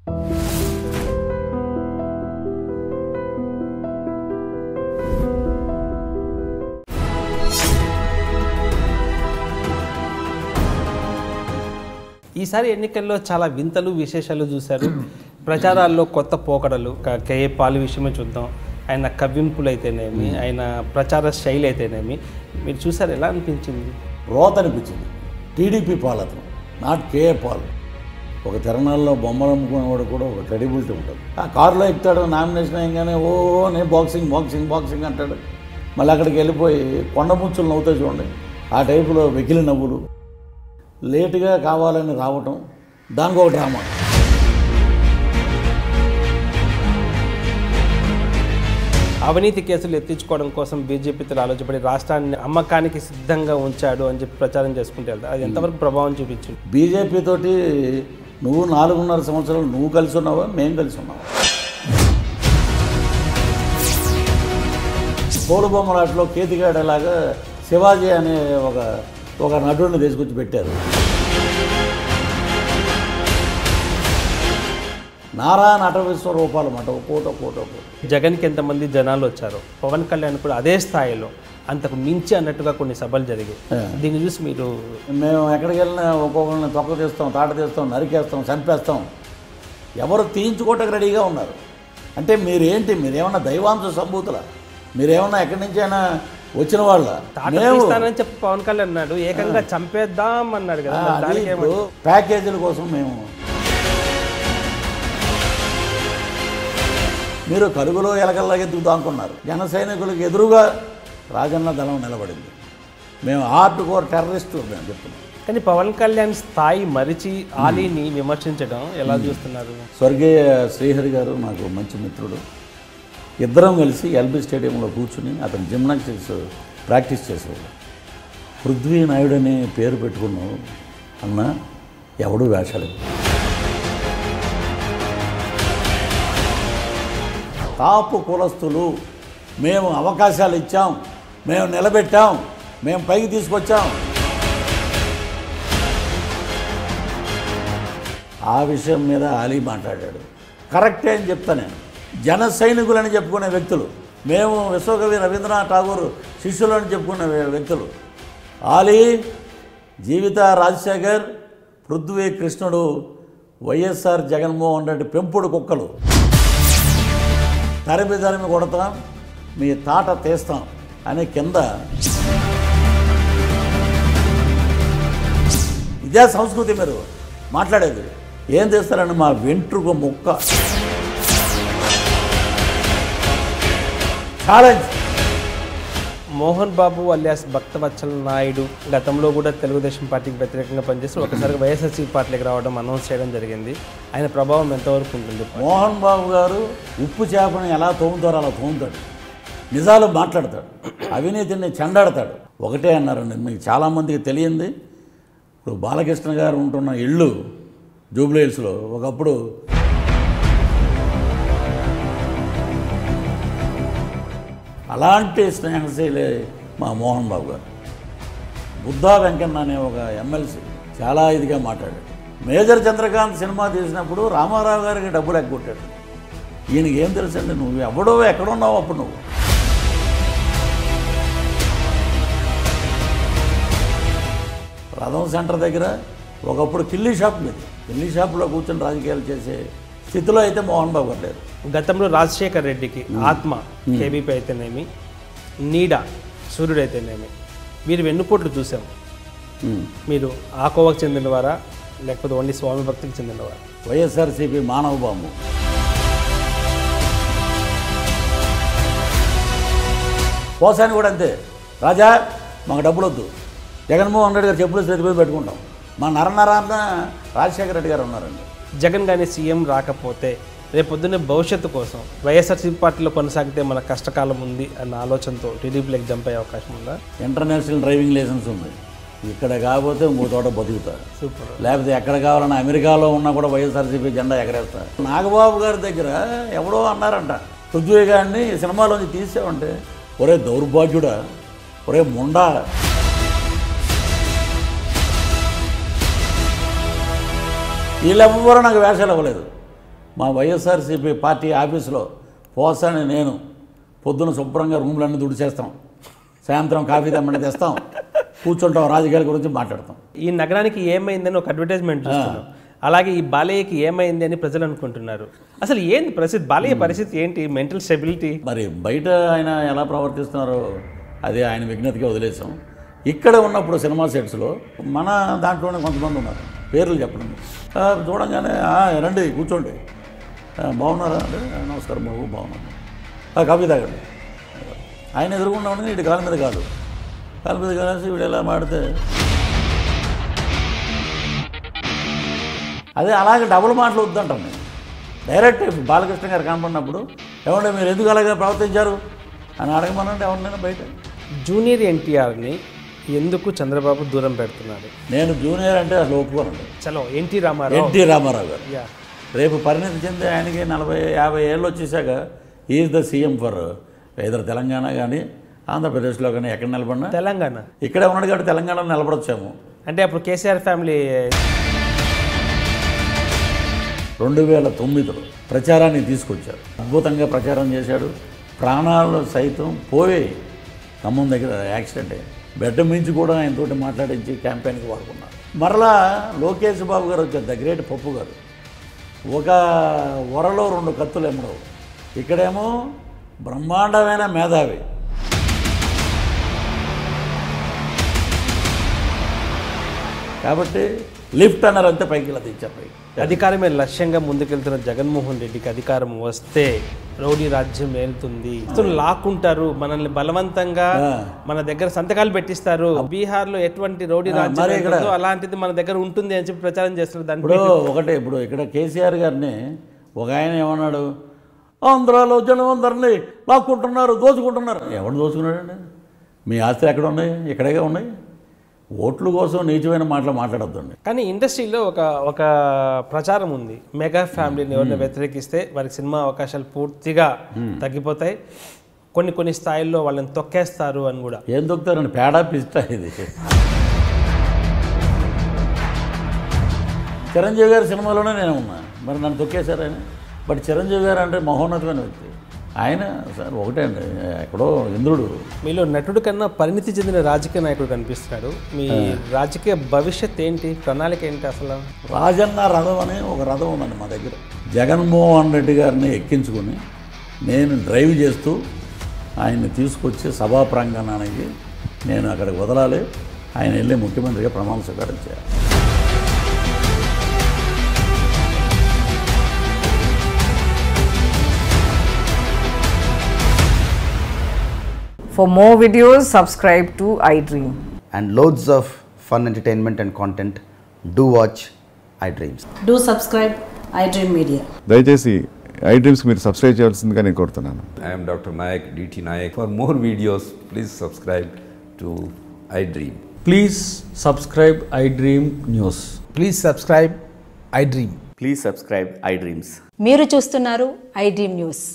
ఈసారి ఎన్నికల్లో చాలా వింతలు విశేషాలు చూశారు ప్రచారాల్లో కొత్త పోకడలు క- కేఏ పాలు విషయమే చూద్దాం ఆయన కవ్వింపులు అయితేనేమి ఆయన ప్రచార శైలి అయితేనేమి మీరు చూసారు ఎలా అనిపించింది రోత అనిపించింది టీడీపీ పాల్ అతను నాట్ కేఏ పాల్ ఒక తిరణాల్లో బొమ్మలు అమ్ముకునేవాడు కూడా ఒక క్రెడిబిలిటీ ఉంటుంది ఆ కారులో ఎక్కుతాడు నామినేషన్ అయ్యగానే ఓ నేను బాక్సింగ్ బాక్సింగ్ బాక్సింగ్ అంటాడు మళ్ళీ అక్కడికి వెళ్ళిపోయి కొండ ముచ్చులు నవ్వుతాయి చూడండి ఆ టైపులో వెకిలి నవ్వులు లేటుగా కావాలని రావటం దానికి ఒక డ్రామా అవినీతి కేసులు ఎత్తించుకోవడం కోసం బీజేపీతో ఆలోచపడి రాష్ట్రాన్ని అమ్మకానికి సిద్ధంగా ఉంచాడు అని చెప్పి ప్రచారం చేసుకుంటే వెళ్తారు అది ఎంతవరకు ప్రభావం చూపించింది బీజేపీ తోటి నువ్వు నాలుగున్నర సంవత్సరాలు నువ్వు కలిసి ఉన్నావా మేము కలిసి ఉన్నావా పోలుబొమ్మలాట్లో కేతిగాడలాగా శివాజీ అనే ఒక ఒక నటుడిని తీసుకొచ్చి పెట్టారు నారా నట విశ్వరూపాలు మాట కోట కోట కోట జగన్కి ఎంతమంది జనాలు వచ్చారు పవన్ కళ్యాణ్ కూడా అదే స్థాయిలో అంతకు మించి అన్నట్టుగా కొన్ని సభలు జరిగాయి దీన్ని చూసి మీరు మేము ఎక్కడికి వెళ్ళినా ఒక్కొక్కరిని తొక్క తీస్తాం తాట తీస్తాం నరికేస్తాం చంపేస్తాం ఎవరు తీయించుకోవటానికి రెడీగా ఉన్నారు అంటే మీరేంటి మీరేమన్నా దైవాంశ సంభూతుల మీరేమన్నా ఎక్కడి నుంచైనా వచ్చిన వాళ్ళ తాట మేము తీస్తానని చెప్పి పవన్ కళ్యాణ్ అన్నాడు ఏకంగా చంపేద్దాం అన్నాడు కదా మరి అది దానికి ఇప్పుడు ప్యాకేజీల కోసం మేము మీరు కరుగులో ఎలకల్లాగా ఎత్తుకుతా అనుకున్నారు జన సైనికులకు ఎదురుగా రాజన్న దళం నిలబడింది మేము హార్డ్ కోర్ టెర్రరిస్టు మేము చెప్తున్నాం కానీ పవన్ కళ్యాణ్ స్థాయి మరిచి ఆలీని విమర్శించడం ఎలా చూస్తున్నారు స్వర్గీయ శ్రీహరి గారు నాకు మంచి మిత్రుడు ఇద్దరం కలిసి ఎల్బీ స్టేడియంలో కూర్చుని అతను జిమ్నాస్టిక్స్ ప్రాక్టీస్ చేసేవాడు పృథ్వీ నాయుడు అనే పేరు పెట్టుకున్నావు అన్న ఎవడు వేషాలు తాపు కులస్తులు మేము అవకాశాలు ఇచ్చాం మేము నిలబెట్టాం మేము పైకి తీసుకొచ్చాం ఆ విషయం మీద అలీ మాట్లాడాడు కరెక్టే అని చెప్తా నేను జన సైనికులని చెప్పుకునే వ్యక్తులు మేము విశ్వకవి రవీంద్రనాథ్ ఠాగూర్ శిష్యులు అని చెప్పుకునే వ్య- వ్యక్తులు ఆలీ జీవిత రాజశేఖర్ పృథ్వీ కృష్ణుడు వైఎస్ఆర్ జగన్మోహన్ రెడ్డి పెంపుడు కుక్కలు తరిమి తరిమి కొడతాం మీ తాట తీస్తాం అని కింద ఇదే సంస్కృతి మీరు మాట్లాడేది ఏం చేస్తారండి మా వెంట్రుక ముక్క ఛాలెంజ్ మోహన్ బాబు అలియాస్ భక్తవత్సల నాయుడు గతంలో కూడా తెలుగుదేశం పార్టీకి వ్యతిరేకంగా పనిచేసి ఒకసారి వైఎస్ఆర్సీ పార్టీకి రావడం అనౌన్స్ చేయడం జరిగింది ఆయన ప్రభావం ఎంతవరకు ఉంటుంది మోహన్ బాబు గారు ఉప్పు చేపని ఎలా తోముతారో అలా తోముతాడు నిజాలు మాట్లాడతాడు అవినీతిని చెండాడతాడు ఒకటే అన్నారండి మీకు చాలామందికి తెలియంది ఇప్పుడు బాలకృష్ణ గారు ఉంటున్న ఇల్లు జూబ్లీ హిల్స్లో ఒకప్పుడు అలాంటి స్నేహశీలే మా మోహన్ బాబు గారు బుద్ధా వెంకన్న అనే ఒక ఎమ్మెల్సీ చాలా ఇదిగా మాట్లాడాడు మేజర్ చంద్రకాంత్ సినిమా తీసినప్పుడు రామారావు గారికి డబ్బులు ఎగ్గొట్టాడు ఈయనకి ఏం తెలుసండి నువ్వు ఎవడో ఎక్కడున్నావు అప్పుడు నువ్వు రథం సెంటర్ దగ్గర ఒకప్పుడు కిల్లీ షాప్ మీద కిల్లీ షాప్లో కూర్చొని రాజకీయాలు చేసే స్థితిలో అయితే మోహన్ బాబు గారు లేరు గతంలో రాజశేఖర్ రెడ్డికి ఆత్మ కేబీపీ అయితేనేమి నీడ సూర్యుడు అయితేనేమి మీరు వెన్నుపోట్లు చూసాం ఉమ్. మీరు ఆ కోవకు చెందినవారా లేకపోతే ఓన్లీ స్వామి భక్తికి చెందినవారా వైఎస్ఆర్సీపీ మానవ బాంబు పోసాని కూడా అంతే రాజా మాకు డబ్బులు వద్దు జగన్మోహన్ రెడ్డి గారు చెప్పులు చేతి మీద పెట్టుకుంటాం మా నరనరాన్న రాజశేఖర రెడ్డి గారు ఉన్నారండి జగన్ గాని సీఎం రాకపోతే రేపొద్దున్నే భవిష్యత్తు కోసం వైఎస్ఆర్సీ పార్టీలో కొనసాగితే మన కష్టకాలం ఉంది అన్న ఆలోచనతో టీడీపీలోకి జంప్ అయ్యే అవకాశం ఉందా ఇంటర్నేషనల్ డ్రైవింగ్ లైసెన్స్ ఉంది ఇక్కడ కాకపోతే ఇంకో చోట బతుకుతారు సూపర్ లేకపోతే ఎక్కడ కావాలన్నా అమెరికాలో ఉన్నా కూడా వైఎస్ఆర్సీపీ జెండా ఎగరేస్తారు నాగబాబు గారి దగ్గర ఎవడో అన్నారంట పృథ్వీ గారిని ఈ సినిమాలోంచి తీసామంటే ఒరే దౌర్భాగ్యుడా ఒరే ముండా వీళ్ళెవ్వరూ నాకు వేషాలు ఇవ్వలేదు మా వైఎస్ఆర్సీపీ పార్టీ ఆఫీసులో పోసాని నేను పొద్దున శుభ్రంగా రూమ్లన్నీ దుడిచేస్తాం సాయంత్రం కాఫీ తెమ్మని తెస్తాం కూర్చుంటాం రాజకీయాల గురించి మాట్లాడతాం ఈ నగరానికి ఏమైందని ఒక అడ్వర్టైజ్మెంట్ చూస్తున్నాం అలాగే ఈ బాలయ్యకి ఏమైంది అని ప్రజలు అనుకుంటున్నారు అసలు ఏంది పరిస్థితి బాలయ్య పరిస్థితి ఏంటి మెంటల్ స్టెబిలిటీ మరి బయట ఆయన ఎలా ప్రవర్తిస్తున్నారో అది ఆయన విజ్ఞతకి వదిలేసాం ఇక్కడ ఉన్నప్పుడు సినిమా సెట్స్లో మన దాంట్లోనే కొంతమంది ఉన్నారు పేర్లు చెప్పడం ఆ, చూడంగానే "ఆ, రండి కూర్చోండి "ఆ, బాగున్నారా అంటే "ఆ, నమస్కారం బాబు బాగున్నాను "ఆ, కాఫీ తాగండి ఆయన ఎదురుకుండా ఉండగా ఇటు కాలు మీద కాదు కాలు మీద కాలేసి వీడు ఎలా మాడితే అదే అలాగే డబుల్ మాటలు వద్దంటాను నేను డైరెక్ట్ బాలకృష్ణ గారు కనపడినప్పుడు ఏమంటే మీరు ఎందుకు అలాగే ప్రవర్తించారు అని అడగమనండి ఎవరినైనా బయట జూనియర్ ఎన్టీఆర్ని ఎందుకు చంద్రబాబు దూరం పెడుతున్నారు నేను జూనియర్ అంటే అసలు ఒప్పుకోనండి చలో ఎన్టీ రామారావు ఎన్టీ రామారావు గారు యా రేపు పరిణతి చెంది ఆయనకి నలభై యాభై ఏళ్ళు వచ్చేసాక ఈజ్ ద సీఎం ఫర్ ఇద్దరు తెలంగాణ కానీ ఆంధ్రప్రదేశ్లో కానీ ఎక్కడ నిలబడినా తెలంగాణ ఇక్కడే ఉన్నాడు కాబట్టి తెలంగాణలో నిలబడొచ్చాము అంటే అప్పుడు కేసీఆర్ ఫ్యామిలీ రెండు వేల తొమ్మిదిలో ప్రచారాన్ని తీసుకొచ్చారు అద్భుతంగా ప్రచారం చేశాడు ప్రాణాలు సైతం పోయి ఖమ్మం దగ్గర యాక్సిడెంట్ అయ్యింది బెడ్ మించి కూడా ఆయనతోటి మాట్లాడించి క్యాంపెయిన్కి వాడుకున్నారు మరలా లోకేష్ బాబు గారు వచ్చారు ద గ్రేట్ పప్పు గారు ఒక వరలో రెండు కత్తులు ఎమ్మడవు ఇక్కడేమో బ్రహ్మాండమైన మేధావి కాబట్టి లిఫ్ట్ అన్నారు అంతే పైకి ఇలా తెచ్చారు పైకి అధికారమే లక్ష్యంగా ముందుకెళ్తున్న జగన్మోహన్ రెడ్డికి అధికారం వస్తే రౌడీ రాజ్యం ఏలుతుంది ఇతను లాక్కుంటారు మనల్ని బలవంతంగా ఆ. మన దగ్గర సంతకాలు పెట్టిస్తారు బీహార్ లో ఎటువంటి రౌడీ రాజ్యం మరి ఇక్కడ- ఏలుతుందో అలాంటిది మన దగ్గర ఉంటుంది అని చెప్పి ప్రచారం చేస్తున్నారు దాని ఇప్పుడు ఒకటే ఇప్పుడు ఇక్కడ కేసీఆర్ గారిని ఒక ఆయన ఏమన్నాడు ఆంధ్రాలో జనం అందరినీ లాక్కుంటున్నారు దోచుకుంటున్నారు ఎవడు దోచుకున్నాడండి మీ ఆస్తులు ఎక్కడ ఉన్నాయి ఇక్కడేగా ఉన్నాయి ఓట్ల కోసం నీచమైన మాటలు మాట్లాడొద్దండి కానీ ఇండస్ట్రీలో ఒక ఒక ప్రచారం ఉంది మెగా ఫ్యామిలీని ఎవరిని వ్యతిరేకిస్తే వారికి సినిమా అవకాశాలు పూర్తిగా తగ్గిపోతాయి కొన్ని కొన్ని స్థాయిల్లో వాళ్ళని తొక్కేస్తారు అని కూడా ఏం దొక్కుతారండి పేడా పిస్తా ఇది చిరంజీవి గారి సినిమాలోనే నేను ఉన్నా మరి నన్ను తొక్కేశారు ఆయన బట్ చిరంజీవి గారు అంటే మహోన్నతమైన వ్యక్తి ఆయన సార్ ఒకటే అండి ఎక్కడో ఇంద్రుడు మీలో నటుడు కన్నా పరిణితి చెందిన రాజకీయ నాయకుడు కనిపిస్తున్నాడు మీ రాజకీయ భవిష్యత్ ఏంటి ప్రణాళిక ఏంటి అసలు రాజన్న రథం అని ఒక రథం ఉందండి మా దగ్గర జగన్మోహన్ రెడ్డి గారిని ఎక్కించుకొని నేను డ్రైవ్ చేస్తూ ఆయన్ని తీసుకొచ్చి సభా ప్రాంగణానికి నేను అక్కడికి వదలాలి ఆయన వెళ్ళి ముఖ్యమంత్రిగా ప్రమాణ స్వీకారం చేయాలి For more videos, subscribe to iDream. and loads of fun entertainment and content, do watch iDreams. Do subscribe I dream media దయచేసి ఐ డ్రీమ్స్కి మీరు సబ్స్క్రైబ్ చేయాల్సిందిగా నేను కోరుతున్నాను I am Dr. Nayak, DT Nayak. For more videos, please subscribe to iDream. Please subscribe iDream News. Please subscribe iDream. Please subscribe iDreams. మీరు చూస్తున్నారు I dream news